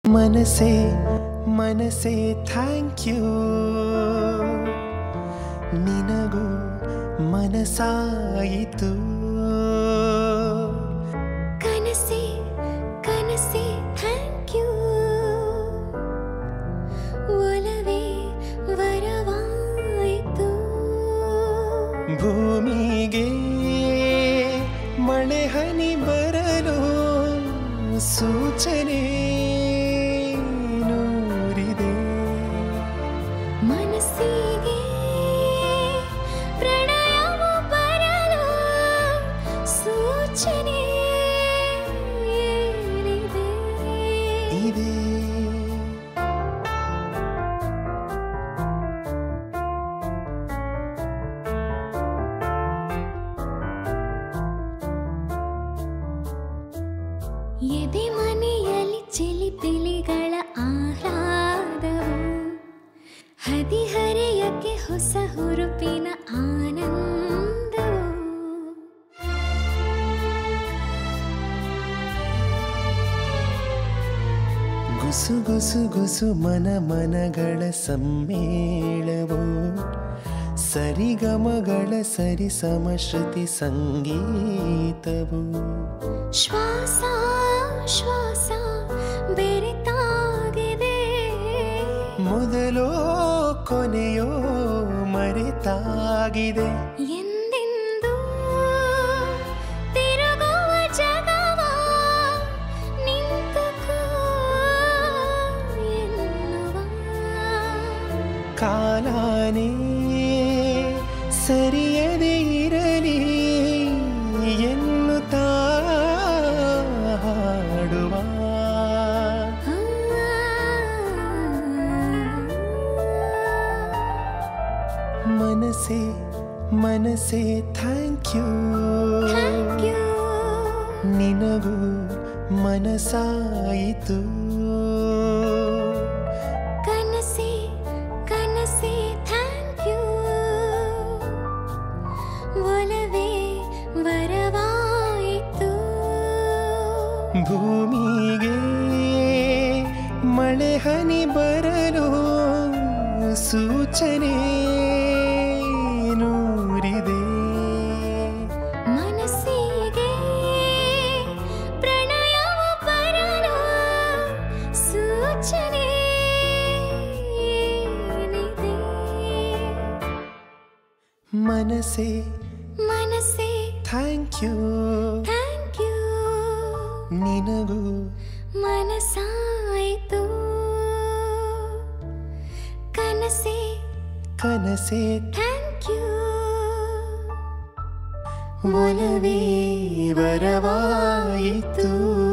ಮನಸೆ ಮನಸೆ thank you ನಿನಗೂ ಮನಸಾಯಿತು ಕನಸೆ ಕನಸೆ ಥ್ಯಾಂಕ್ ಯು ಒಲವೇ ವರವಾಯಿತು ಭೂಮಿಗೆ ಮಳೆ ಹನಿ ಬರಲು ಸೂಚನೆ ನೂರಿದೆ ಮನಸ್ಸಿಗೆ ಪ್ರಣಯವು ಬರಲು ಸೂಚನೆ ಏನಿದೆ ಇದೆ ಎದೆ ಮನೆಯಲ್ಲಿ ಚೆಲಿ ತಿಳಿಗಳ ಆಹ್ಲಾದವು ಹದಿಹರೆಯಕ್ಕೆ ಹೊಸ ಹುರುಪಿನ ಆನಂದವು ಗುಸು ಗುಸು ಗುಸು ಮನ ಮನಗಳ ಸಮ್ಮೇಳವು ಸರಿಗಮಗಳ ಸರಿ ಸಮಶ್ರುತಿ ಸಂಗೀತವು ಶ್ವಾಸ ಶ್ವಾಸ ಬೆರೆತಾಗಿದೆ ಮೊದಲೋ ಕೊನೆಯೋ ಮರೆತಾಗಿದೆ ಎಂದೆಂದೂ ತಿರುಗುವ ಜಗವ ನಿಂತುಕೋ ಎನ್ನುವ ಕಾಲಾನೇ ಸರಿಯದೇ ಇರಲಿ ಎನ್ನುತ್ತಾ ಹಾಡುವ ಮನಸೆ ಮನಸೆ ಥ್ಯಾಂಕ್ ಯು ಥ್ಯಾಂಕ್ ಯು ನಿನಗೂ ಮನಸಾಯಿತು ಕನಸೆ ಕನಸೆ ಥ್ಯಾಂಕ್ ಯು ಒಲವೇ ವರವಾಯಿತು ಭೂಮಿಗೆ ಮಳೆ ಹನಿ ಬರಲು ಸೂಚನೆ ನೂರಿದೆ ಮನಸ್ಸಿಗೆ ಪ್ರಣಯವು ಬರಲು ಸೂಚನೆ ಏನಿದೆ ಮನಸೆ ಮನಸ್ಸೇ ಥ್ಯಾಂಕ್ ಯು ಥ್ಯಾಂಕ್ ಯು ನಿನಗೂ ಮನಸ್ಸಾಯಿತು ಕನಸೆ ಕನಸೆ ಥ್ಯಾಂಕ್ ಯು ಒಲವೇ ವರವಾಯಿತು